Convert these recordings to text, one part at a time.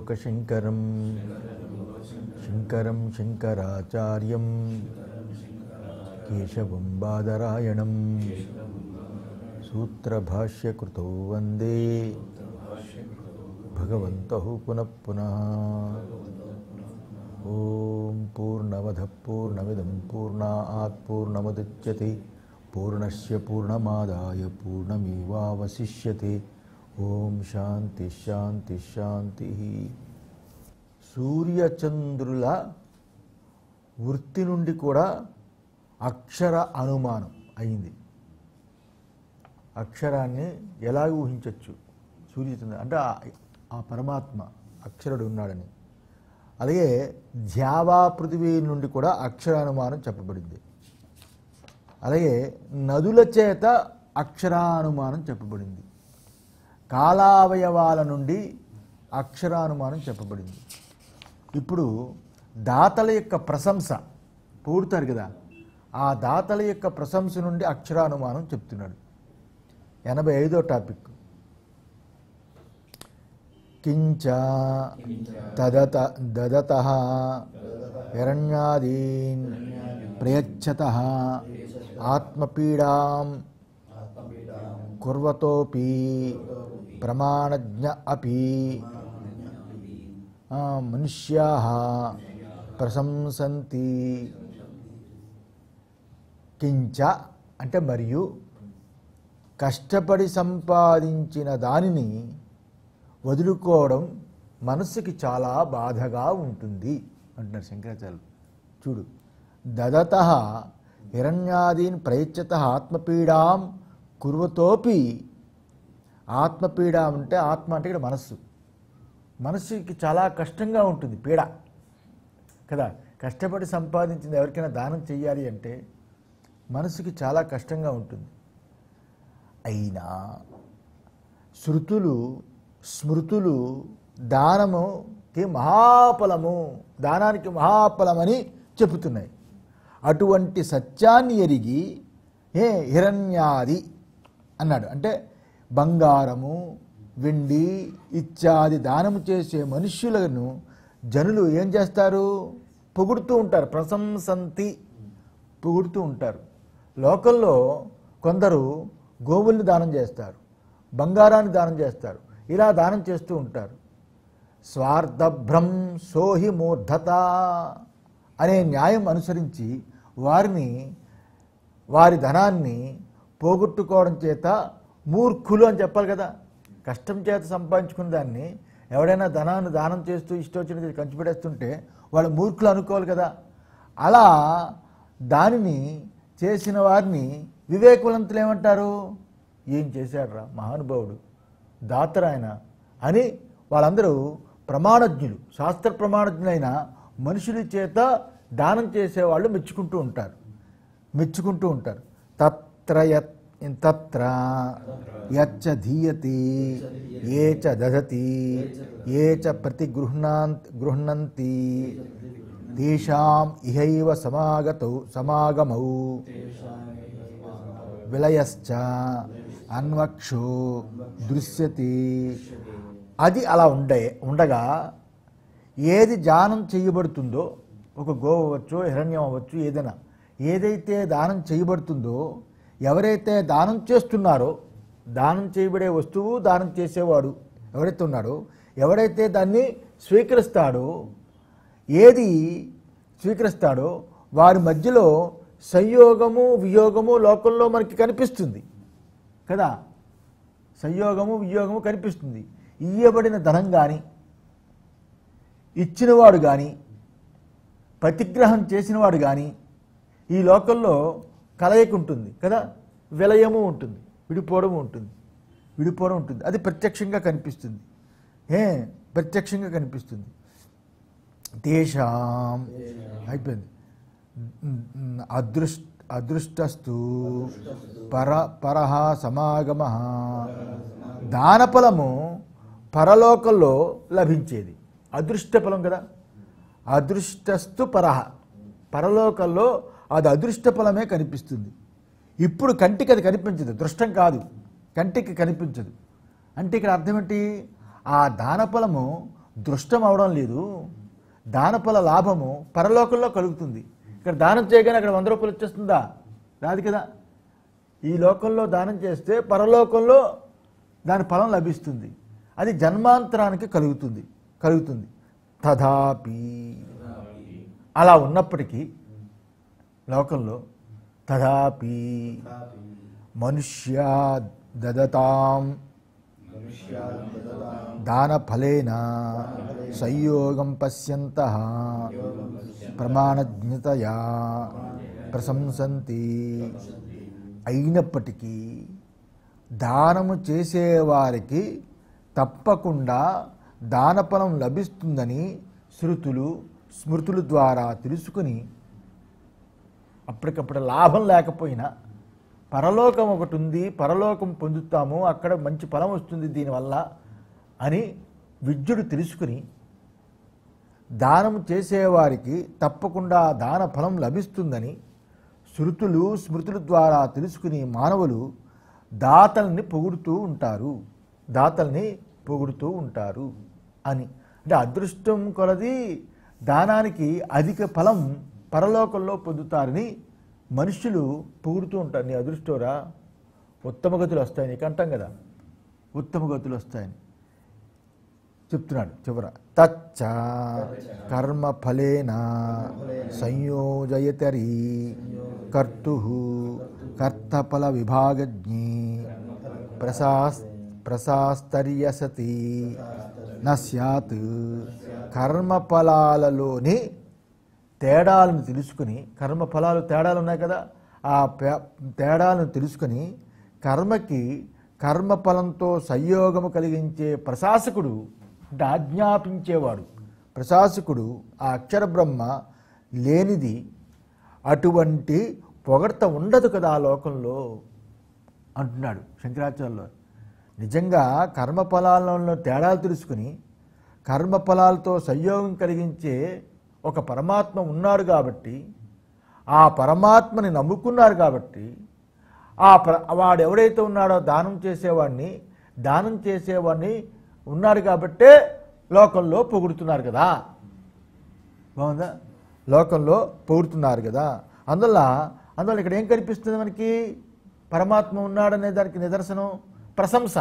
లోకశంకరం శంకరం శంకరాచార్యం కేశవం బాదరాయణం సూత్రభాష్యకృతౌ వందే భగవంతః పునః పునః ఓం పూర్ణమద పూర్ణమిదం పూర్ణాత్ పూర్ణముద్యతే పూర్ణస్య పూర్ణమాదాయ పూర్ణమేవావశిష్యతే ఓం శాంతి శాంతి శాంతి సూర్యచంద్రుల వృత్తి నుండి కూడా అక్షర అనుమానం అయింది అక్షరాన్ని ఎలా ఊహించవచ్చు సూర్యచంద్ర అంటే ఆ- ఆ పరమాత్మ అక్షరుడు ఉన్నాడని అలాగే ధ్యావా పృథివీ నుండి కూడా అక్షరానుమానం చెప్పబడింది అలాగే నదుల చేత అక్షరానుమానం చెప్పబడింది కాలావయవాల నుండి అక్షరానుమానం చెప్పబడింది ఇప్పుడు దాతల యొక్క ప్రశంస పూడుతారు కదా ఆ దాతల యొక్క ప్రశంస నుండి అక్షరానుమానం చెప్తున్నాడు ఎనభై ఐదో టాపిక్ కించ తదత దదత హిరణ్యాదీన్ ప్రయచ్చత ఆత్మపీడాం కుర్వతోపి ప్రమాణజ్ఞ అపి ఆ, మనుష్యాः ప్రశంసంతి కించ అంటే మరియు కష్టపడి సంపాదించిన దానిని వదులుకోవడం మనస్సుకి చాలా బాధగా ఉంటుంది అంటున్నారు శంకరాచార్యులు చూడు దదత హిరణ్యాదీన్ ప్రయచ్చత ఆత్మపీడాం కుర్వతోపి ఆత్మపీడ అంటే ఆత్మ అంటే ఇక్కడ మనస్సు మనస్సుకి చాలా కష్టంగా ఉంటుంది పీడ కదా కష్టపడి సంపాదించింది ఎవరికైనా దానం చెయ్యాలి అంటే మనసుకి చాలా కష్టంగా ఉంటుంది అయినా శృతులు స్మృతులు దానముకి మహాఫలము దానానికి మహాఫలమని చెబుతున్నాయి అటువంటి సత్యాన్ని ఎరిగి ఏ హిరణ్యాది అన్నాడు అంటే బంగారము వెండి ఇత్యాది దానము చేసే మనుష్యులను జనులు ఏం చేస్తారు పొగుడుతూ ఉంటారు ప్రశంసంతి పొగుడుతూ ఉంటారు లోకల్లో కొందరు గోవుల్ని దానం చేస్తారు బంగారాన్ని దానం చేస్తారు ఇలా దానం చేస్తూ ఉంటారు స్వార్థభ్రం సోహి మూర్ధత అనే న్యాయం అనుసరించి వారిని వారి ధనాన్ని పోగొట్టుకోవడం చేత మూర్ఖులు అని చెప్పాలి కదా కష్టం చేత సంపాదించుకున్న దాన్ని ఎవడైనా ధనాన్ని దానం చేస్తూ ఇష్టం వచ్చినది ఖర్చు పెట్టేస్తుంటే వాళ్ళు మూర్ఖులు అనుకోవాలి కదా అలా దానిని చేసిన వారిని వివేకవంతులు ఏమంటారు ఏం చేశాడురా మహానుభావుడు దాతరాయన అని వాళ్ళందరూ ప్రమాణజ్ఞులు శాస్త్ర ప్రమాణజ్ఞులైన మనుషుల చేత దానం చేసేవాళ్ళు మెచ్చుకుంటూ ఉంటారు మెచ్చుకుంటూ ఉంటారు తత్ర యత్ తత్ర యచ్చ ధీయతి ఏ చ దదతి ఏ చ ప్రతిగృహ్ణాంత్ గృహ్ణంతి తేషాం ఇహైవ సమాగతౌ సమాగమౌ విలయశ్చ అన్వక్షో దృశ్యతి అది అలా ఉండే ఉండగా ఏది దానం చేయబడుతుందో ఒక గోవు అవ్వచ్చు హిరణ్యం అవ్వచ్చు ఏదైనా ఏదైతే దానం చేయబడుతుందో ఎవరైతే దానం చేస్తున్నారో దానం చేయబడే వస్తువు దానం చేసేవాడు ఎవరైతే ఉన్నాడో ఎవరైతే దాన్ని స్వీకరిస్తాడో ఏది స్వీకరిస్తాడో వారి మధ్యలో సంయోగము వియోగము లోకంలో మనకి కనిపిస్తుంది కదా సంయోగము వియోగము కనిపిస్తుంది ఇయ్యబడిన ధనం కానీ ఇచ్చినవాడు కానీ ప్రతిగ్రహం చేసినవాడు కానీ ఈ లోకంలో కలయిక ఉంటుంది కదా విలయము ఉంటుంది విడిపోవడం ఉంటుంది విడిపోవడం ఉంటుంది అది ప్రత్యక్షంగా కనిపిస్తుంది ఏ ప్రత్యక్షంగా కనిపిస్తుంది తేషాం అయిపోయింది అదృష్ అదృష్టస్తు పర పరహ సమాగమ దానఫలము పరలోకంలో లభించేది అదృష్ట ఫలం కదా అదృష్టస్తు పరహ పరలోకంలో అది అదృష్ట ఫలమే కనిపిస్తుంది ఇప్పుడు కంటికి అది కనిపించదు దృష్టం కాదు కంటికి కనిపించదు అంటే ఇక్కడ అర్థం ఏంటి ఆ దాన ఫలము దృష్టం అవడం లేదు దానఫల లాభము పరలోకంలో కలుగుతుంది ఇక్కడ దానం చేయగానే అక్కడ వంద రూపాయలు వచ్చేస్తుందా రాదు కదా ఈ లోకంలో దానం చేస్తే పరలోకంలో దాని ఫలం లభిస్తుంది అది జన్మాంతరానికి కలుగుతుంది కలుగుతుంది తథాపి అలా ఉన్నప్పటికీ లోకంలో తథాపి మనుష్యా దదతాం దానఫలేన సంయోగం పశ్యంత ప్రమాణజ్ఞతయా ప్రశంసంతి అయినప్పటికీ దానము చేసేవారికి తప్పకుండా దానఫలం లభిస్తుందని శృతులు స్మృతుల ద్వారా తెలుసుకుని అప్పటికప్పుడు లాభం లేకపోయినా పరలోకం ఒకటి ఉంది పరలోకం పొందుతాము అక్కడ మంచి ఫలం వస్తుంది దీనివల్ల అని విద్యుడు తెలుసుకుని దానం చేసేవారికి తప్పకుండా దాన ఫలం లభిస్తుందని శృతులు స్మృతుల ద్వారా తెలుసుకుని మానవులు దాతల్ని పొగుడుతూ ఉంటారు దాతల్ని పొగుడుతూ ఉంటారు అని అంటే అదృష్టం కొలది దానానికి అధిక ఫలం పరలోకంలో పొందుతారని మనుషులు పొగుడుతూ ఉంటారు నీ అదృష్టోరా ఉత్తమ గతులు వస్తాయి నీకు అంటాం కదా ఉత్తమ గతులు వస్తాయని చెప్తున్నాడు చివర తచ్చ కర్మ ఫలేన సంయోజయతరి కర్తు కర్తఫల విభాగజ్ఞి ప్రశాస్ ప్రశాస్తర్యసతి నస్యాత్ కర్మఫలాలలోని తేడాలను తెలుసుకుని కర్మఫలాలు తేడాలు ఉన్నాయి కదా ఆ పే- తేడాలను తెలుసుకుని కర్మకి కర్మఫలంతో సంయోగము కలిగించే ప్రశాసకుడు అంటే ఆజ్ఞాపించేవాడు ప్రశాసకుడు ఆ అక్షర బ్రహ్మ లేనిది అటువంటి పొగడ్త ఉండదు కదా ఆ లోకంలో అంటున్నాడు శంకరాచార్యులు నిజంగా కర్మఫలాలలో తేడాలు తెలుసుకుని కర్మఫలాలతో సంయోగం కలిగించే ఒక పరమాత్మ ఉన్నాడు కాబట్టి ఆ పరమాత్మని నమ్ముకున్నారు కాబట్టి ఆ ప్ర వాడు ఎవడైతే ఉన్నాడో దానం చేసేవాడిని దానం చేసేవాడిని ఉన్నాడు కాబట్టే లోకంలో పొగుడుతున్నారు కదా బాగుందా లోకంలో పొగుడుతున్నారు కదా అందువల్ల అందువల్ల ఇక్కడ ఏం కనిపిస్తుంది మనకి పరమాత్మ ఉన్నాడనే దానికి నిదర్శనం ప్రశంస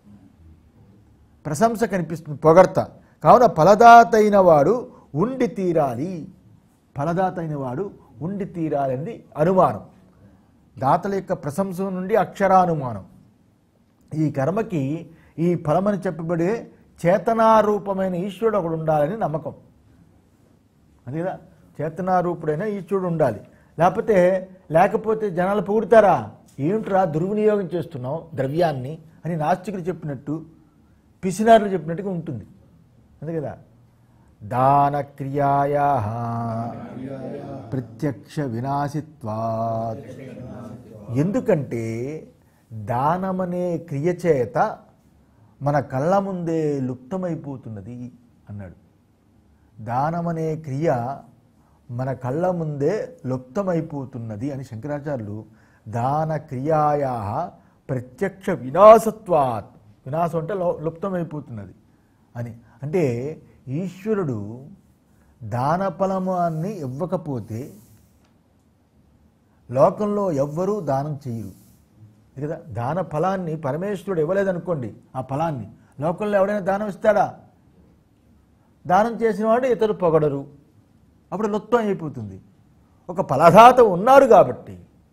ప్రశంస కనిపిస్తుంది పొగడ్త కావున ఫలదాత అయిన వాడు ఉండి తీరాలి ఫలదాత అయిన వాడు ఉండి తీరాలని అనుమానం దాతల యొక్క ప్రశంస నుండి అక్షరానుమానం ఈ కర్మకి ఈ ఫలమని చెప్పబడే చేతనారూపమైన ఈశ్వరుడు ఒకడు ఉండాలని నమ్మకం అది కదా చేతనారూపుడైన ఈశ్వరుడు ఉండాలి లేకపోతే లేకపోతే జనాలు పొగుడతారా ఏమిట్రా దుర్వినియోగం చేస్తున్నావు ద్రవ్యాన్ని అని నాస్తికులు చెప్పినట్టు పిసినారులు చెప్పినట్టుగా ఉంటుంది అంతే కదా దాన క్రియాయా ప్రత్యక్ష వినాశిత్వాత్ ఎందుకంటే దానమనే క్రియ చేత మన కళ్ళ ముందే లుప్తమైపోతున్నది అన్నాడు దానమనే క్రియ మన కళ్ళ ముందే లుప్తమైపోతున్నది అని శంకరాచార్యులు దాన క్రియాయా ప్రత్యక్ష వినాశత్వాత్ వినాశం అంటే లో- లుప్తమైపోతున్నది అని అంటే ఈశ్వరుడు దాన ఫలమాన్ని ఇవ్వకపోతే లోకంలో ఎవ్వరూ దానం చేయరు ఇది కదా దాన ఫలాన్ని పరమేశ్వరుడు ఇవ్వలేదనుకోండి ఆ ఫలాన్ని లోకంలో ఎవడైనా దానం ఇస్తాడా దానం చేసిన వాడు ఇతరు పొగడరు అప్పుడు లుప్తం అయిపోతుంది ఒక ఫలదాత ఉన్నాడు కాబట్టి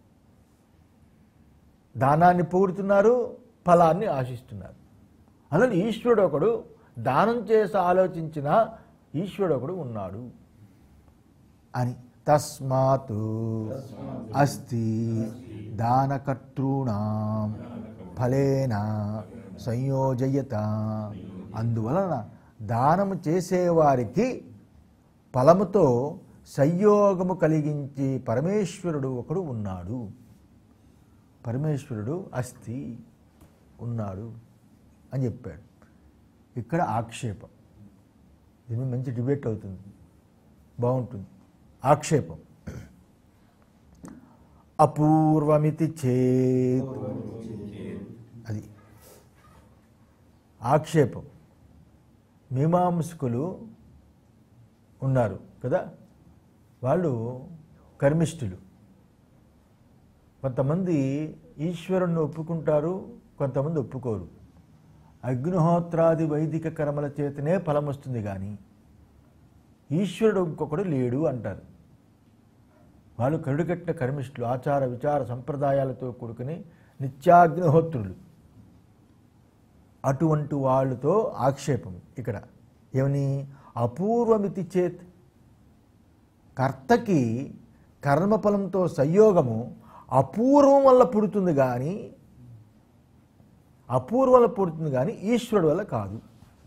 దానాన్ని పొగుడుతున్నారు ఫలాన్ని ఆశిస్తున్నారు అందులో ఈశ్వరుడు ఒకడు దానం చేసి ఆలోచించిన ఈశ్వరుడు ఒకడు ఉన్నాడు అని తస్మాత్ అస్తి దానకర్తॄణాం ఫలేన సంయోజయత అందువలన దానము చేసేవారికి ఫలముతో సంయోగము కలిగించే పరమేశ్వరుడు ఒకడు ఉన్నాడు పరమేశ్వరుడు అస్థి ఉన్నాడు అని చెప్పాడు ఇక్కడ ఆక్షేపం దీని మీద మంచి డిబేట్ అవుతుంది బాగుంటుంది ఆక్షేపం అపూర్వమితి చేత్ అది ఆక్షేపం మీమాంసకులు ఉన్నారు కదా వాళ్ళు కర్మిష్ఠులు కొంతమంది ఈశ్వరుణ్ణి ఒప్పుకుంటారు కొంతమంది ఒప్పుకోరు అగ్నిహోత్రాది వైదిక కర్మల చేతనే ఫలం వస్తుంది కానీ ఈశ్వరుడు ఇంకొకడు లేడు అంటారు వాళ్ళు కరుడుకట్టిన కర్మిష్ఠులు ఆచార విచార సంప్రదాయాలతో కూడుకుని నిత్యాగ్నిహోత్రులు అటువంటి వాళ్ళతో ఆక్షేపం ఇక్కడ ఏమని అపూర్వమితి చేత్ కర్తకి కర్మఫలంతో సంయోగము అపూర్వం వల్ల పుడుతుంది కానీ అపూర్వం వల్ల పుడుతుంది కానీ ఈశ్వరుడు వల్ల కాదు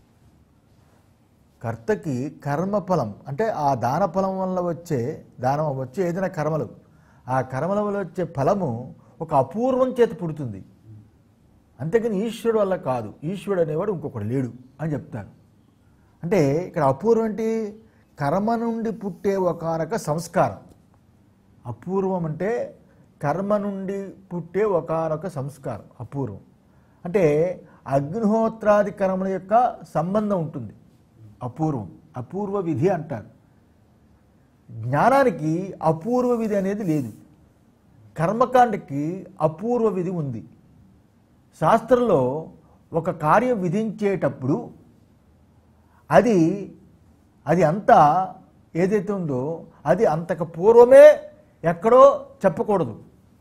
కర్తకి కర్మఫలం అంటే ఆ దాన ఫలం వల్ల వచ్చే దానం వచ్చే ఏదైనా కర్మలు ఆ కర్మల వల్ల వచ్చే ఫలము ఒక అపూర్వం చేత పుడుతుంది అంతేకాని ఈశ్వరుడు వల్ల కాదు ఈశ్వరుడు అనేవాడు ఇంకొకడు లేడు అని చెప్తారు అంటే ఇక్కడ అపూర్వం ఏంటి కర్మ నుండి పుట్టే ఒకనొక సంస్కారం అపూర్వం అంటే కర్మ నుండి పుట్టే ఒకనొక సంస్కారం అపూర్వం అంటే అగ్నిహోత్రాది కర్మల యొక్క సంబంధం ఉంటుంది అపూర్వం అపూర్వ విధి అంటారు జ్ఞానానికి అపూర్వ విధి అనేది లేదు కర్మకాండకి అపూర్వ విధి ఉంది శాస్త్రంలో ఒక కార్యం విధించేటప్పుడు అది అది అంతా ఏదైతే ఉందో అది అంతకు పూర్వమే ఎక్కడో చెప్పకూడదు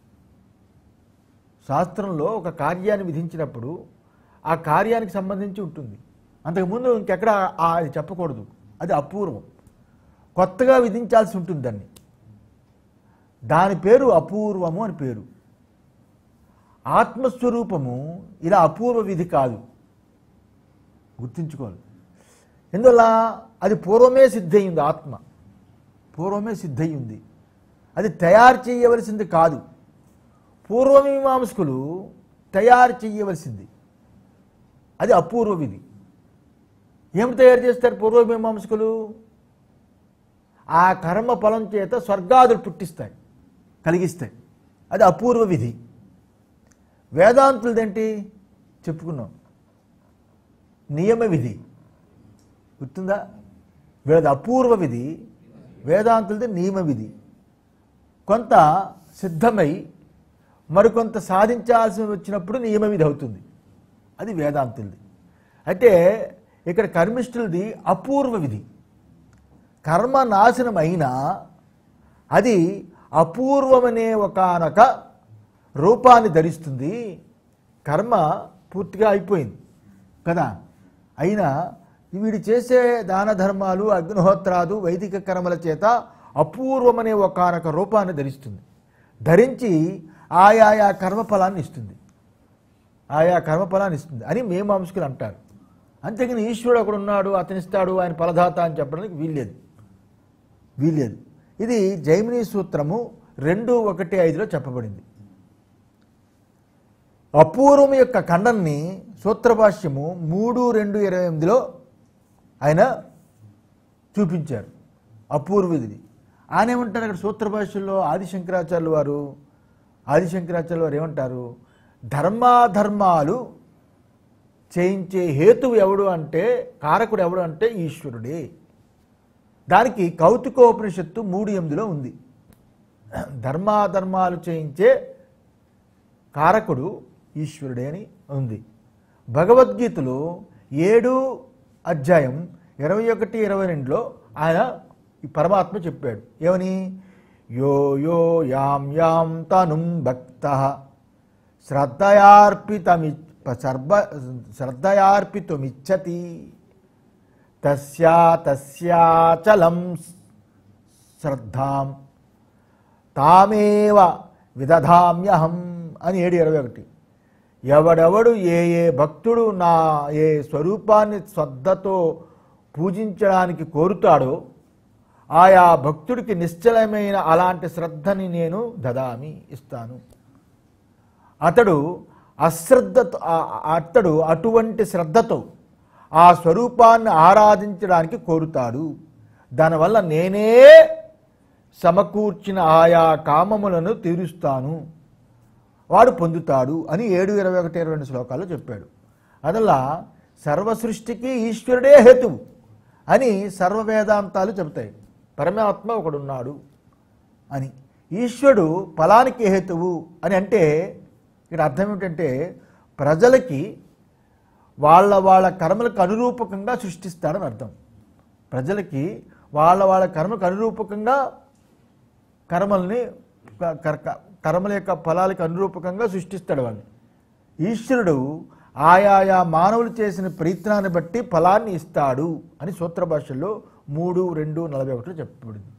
శాస్త్రంలో ఒక కార్యాన్ని విధించినప్పుడు ఆ కార్యానికి సంబంధించి ఉంటుంది అంతకుముందు ఇంకెక్కడ ఆ- అది చెప్పకూడదు అది అపూర్వం కొత్తగా విధించాల్సి ఉంటుంది దాన్ని దాని పేరు అపూర్వము అని పేరు ఆత్మస్వరూపము ఇలా అపూర్వ విధి కాదు గుర్తుంచుకోవాలి ఎందువల్ల అది పూర్వమే సిద్ధయింది ఆత్మ పూర్వమే సిద్ధయింది అది తయారు చేయవలసింది కాదు పూర్వమీమాంసకులు తయారు చేయవలసింది అది అపూర్వ విధి ఏమి తయారు చేస్తారు పూర్వమీమాంసకులు ఆ కర్మ ఫలం చేత స్వర్గాదులు పుట్టిస్తాయి కలిగిస్తాయి అది అపూర్వ విధి వేదాంతులదేంటి చెప్పుకున్నాం నియమ విధి గుర్తుందా వీళ్ళది అపూర్వ విధి వేదాంతులది నియమ విధి కొంత సిద్ధమై మరికొంత సాధించాల్సి వచ్చినప్పుడు నియమ విధి అవుతుంది అది వేదాంతులది అయితే ఇక్కడ కర్మిష్ఠులది అపూర్వ విధి కర్మ నాశనం అయినా అది అపూర్వమనే ఒకనొక రూపాన్ని ధరిస్తుంది కర్మ పూర్తిగా అయిపోయింది కదా అయినా వీడు చేసే దాన ధర్మాలు అగ్నిహోత్రాలు వైదిక కర్మల చేత అపూర్వమనే ఒకనొక రూపాన్ని ధరిస్తుంది ధరించి ఆయాయా కర్మఫలాన్ని ఇస్తుంది ఆయా కర్మఫలాన్ని ఇస్తుంది అని మేమాంసకులు అంటారు అంతేగాని ఈశ్వరుడు ఒకడు ఉన్నాడు అతను ఇస్తాడు ఆయన ఫలదాత అని చెప్పడానికి వీల్లేదు వీల్లేదు ఇది జైమిని సూత్రము రెండు ఒకటి ఐదులో చెప్పబడింది అపూర్వం యొక్క ఖండన్ని సూత్రభాష్యము మూడు రెండు ఇరవై ఎనిమిదిలో ఆయన చూపించారు అపూర్వది ఆయన ఏమంటారు అక్కడ సూత్రభాష్యంలో ఆదిశంకరాచార్యులు వారు ఆదిశంకరాచార్యులు వారు ఏమంటారు ధర్మాధర్మాలు చేయించే హేతువు ఎవడు అంటే కారకుడు ఎవడు అంటే ఈశ్వరుడే దానికి కౌతుకోపనిషత్తు మూడు ఎనిమిదిలో ఉంది ధర్మాధర్మాలు చేయించే కారకుడు ఈశ్వరుడే అని ఉంది భగవద్గీతలో ఏడు అధ్యాయం ఇరవై ఒకటి ఇరవై రెండులో ఆయన ఈ పరమాత్మ చెప్పాడు ఏమని యో యో యాం యాం తనుం భక్త శ్రద్ధయార్పితమి సర్వ శ్రద్ధయార్పితుమిచ్చతి తస్యా తస్యాచలం శ్రద్ధాం తామేవ విదధామ్యహం అని ఏడు ఇరవై ఒకటి ఎవడెవడు ఏ ఏ భక్తుడు నా ఏ స్వరూపాన్ని శ్రద్ధతో పూజించడానికి కోరుతాడో ఆయా భక్తుడికి నిశ్చలమైన అలాంటి శ్రద్ధని నేను దదామి ఇస్తాను అతడు అశ్రద్ధతో ఆ- అతడు అటువంటి శ్రద్ధతో ఆ స్వరూపాన్ని ఆరాధించడానికి కోరుతాడు దానివల్ల నేనే సమకూర్చిన ఆయా కామములను తీరుస్తాను వాడు పొందుతాడు అని ఏడు ఇరవై ఒకటి ఇరవై రెండు శ్లోకాల్లో చెప్పాడు అదల్లా సర్వ సృష్టికి ఈశ్వరుడే హేతువు అని సర్వ వేదాంతాలు చెబుతాయి పరమాత్మ ఒకడున్నాడు అని ఈశ్వరుడు ఫలానికి హేతువు అని అంటే ఇక్కడ అర్థం ఏమిటంటే ప్రజలకి వాళ్ళ వాళ్ళ కర్మలకు అనురూపకంగా సృష్టిస్తాడని అర్థం ప్రజలకి వాళ్ళ వాళ్ళ కర్మకు అనురూపకంగా కర్మల్ని క- కర్క- కర్మల యొక్క ఫలాలకు అనురూపకంగా సృష్టిస్తాడు వాళ్ళని ఈశ్వరుడు ఆయాయా మానవులు చేసిన ప్రయత్నాన్ని బట్టి ఫలాన్ని ఇస్తాడు అని సూత్ర భాషల్లో మూడు రెండు నలభై ఒకటిలో చెప్పబడింది